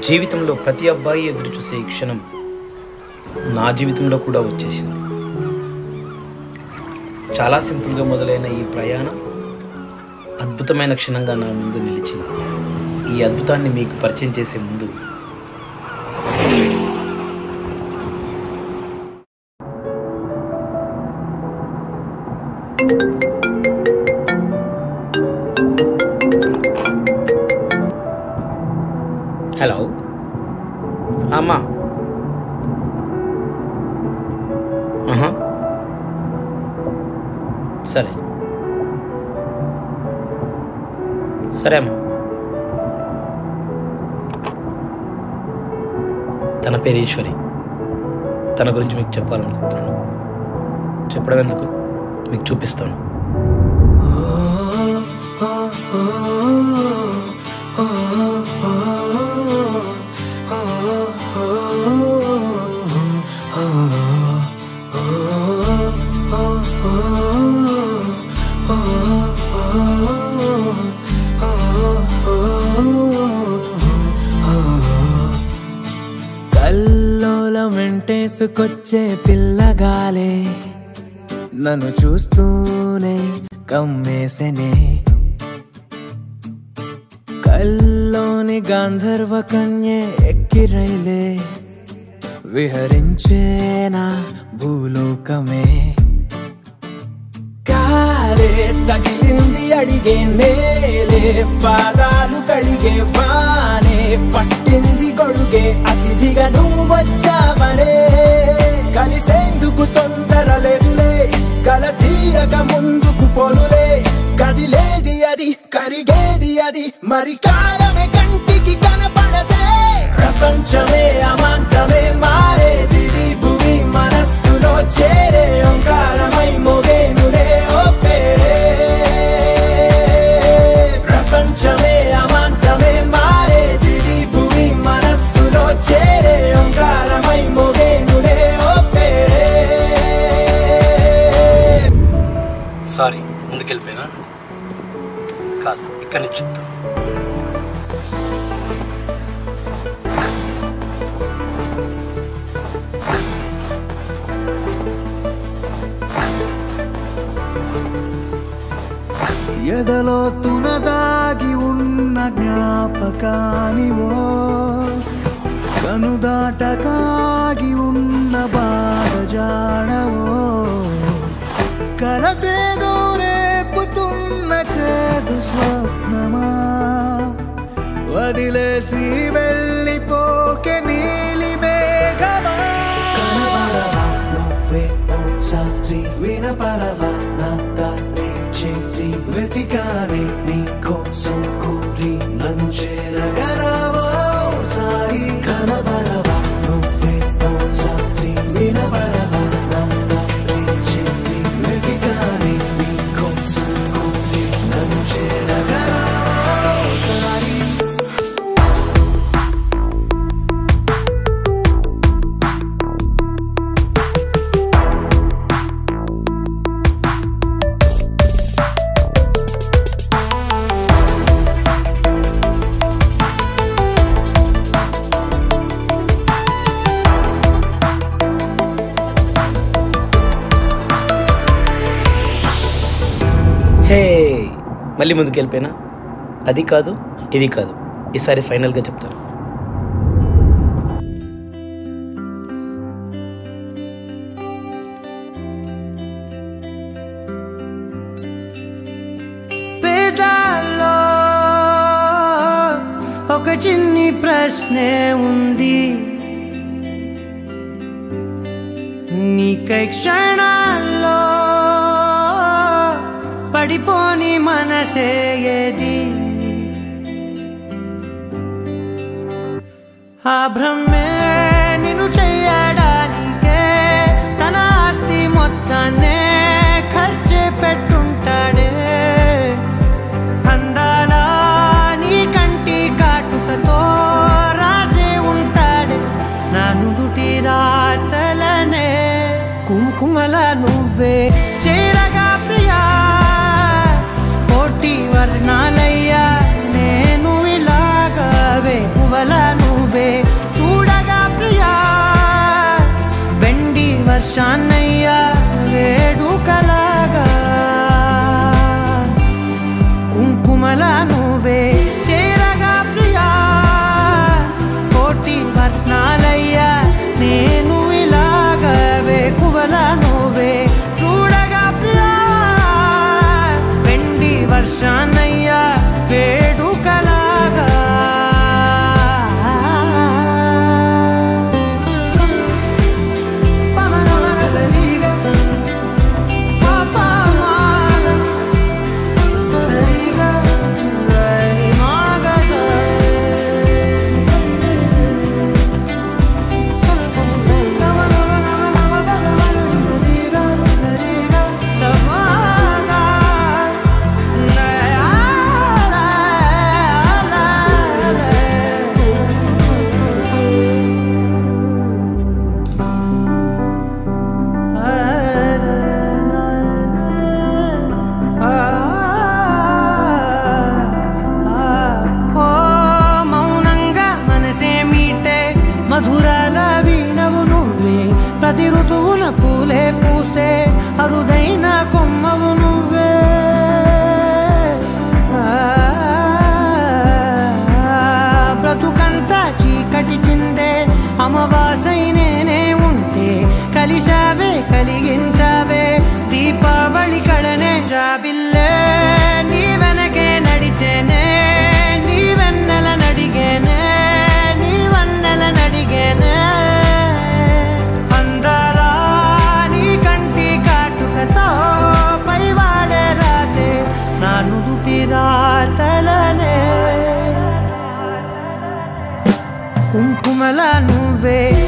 జీవితంలో ప్రతి అబ్బాయి ఎదురు చూసే ఈ క్షణం నా జీవితంలో కూడా వచ్చేసింది చాలా సింపుల్గా మొదలైన ఈ ప్రయాణం అద్భుతమైన క్షణంగా నా ముందు నిలిచింది ఈ అద్భుతాన్ని మీకు పరిచయం చేసే ముందు హలో అమ్మా ఆహా. సరే సరే అమ్మా తన పేరు ఈశ్వరి తన గురించి మీకు చెప్పాలనుకుంటున్నాను చెప్పడం ఎందుకు మీకు చూపిస్తాను కల్లోలం వెంటేసుకొచ్చే పిల్లగాలే నన్ను చూస్తూనే కమ్మేసెనే కల్లోని గాంధర్వ కన్యే ఎక్కిరైలే విహరించేనా భూలోకమే కాలే తగిలింది అడిగే నేలే పాదాలు కడిగే వానే పట్టింది గొడుగే అతిథిగా నువ్వు వచ్చావనే కలిసేందుకు తొందర లేదులే కల తీరక ముందుకు పోనులే కదిలేది అది కరిగేది అది మరి కాలమే కంటికి కనపడదే ప్రపంచమే అమాంతమే మారేది ఈ భూమి మనస్సులో చేరే ఓంకారమై మోగేనులే ఓ పేరే ప్రపంచమే అమాంతమే మారేది ఈ భూమి మనస్సులో చేరే ఓంకారమై మోగేనులే ఓ పేరే సారీ ముందుకెళ్ళిపోయినా కాదు ఇక్కడి నుంచి చెప్తాను ఎదలో తునదాగి ఉన్న జ్ఞాపకానివో కనుదాటకాగి ఉన్న బాధ జాడవో కలతేదో రేపుతున్న చేదు స్వప్నమా వదిలేసి వెళ్ళిపోకే నీలి మేఘమా కనబడవా నువ్వే ఓసారి వినపడవా నా దారి చేరి వెతికానే నీ కోసం కూరి నన్ను చేరగరావో సారి కనబడవా నువ్వే ఓసారి వినపడవా నా దారి చేరి వెతికానే నీ కోసం కూరి నన్ను చేరగరావో సారి హే మళ్ళీ ముందుకెళ్ళిపోయినా అది కాదు ఇది కాదు ఈసారి ఫైనల్గా చెప్తాను పేదాల్లో ఒక చిన్ని ప్రశ్నే ఉంది నీకై క్షణాల్లో పడిపోని మనసే ఏది ఆ భ్రమే నిన్ను చెయ్యడానికే తన ఆస్తి మొత్తాన్నే ఖర్చు పెట్టుంటాడే అందాల నీ కంటి కాటుకతో రాసే ఉంటాడే నా నుదుటి రాతలనే కుంకుమల నువ్వే చేరగా ప్రియా కోటి వర్ణాలయ్యా నేను ఇలాగవే పువ్వల నువ్వే కలిశావే కలిగించావే దీపావళి కళనే జాబిల్లే నీ వెనకే నడిచేనే నీ వెన్నెల నడిగేనే నీ వన్నెల నడిగేనే అందరా నీ కంటి కాటుకతో పైవాడే రాసే నా నుదుటి రాతలనే కుంకుమల నువ్వే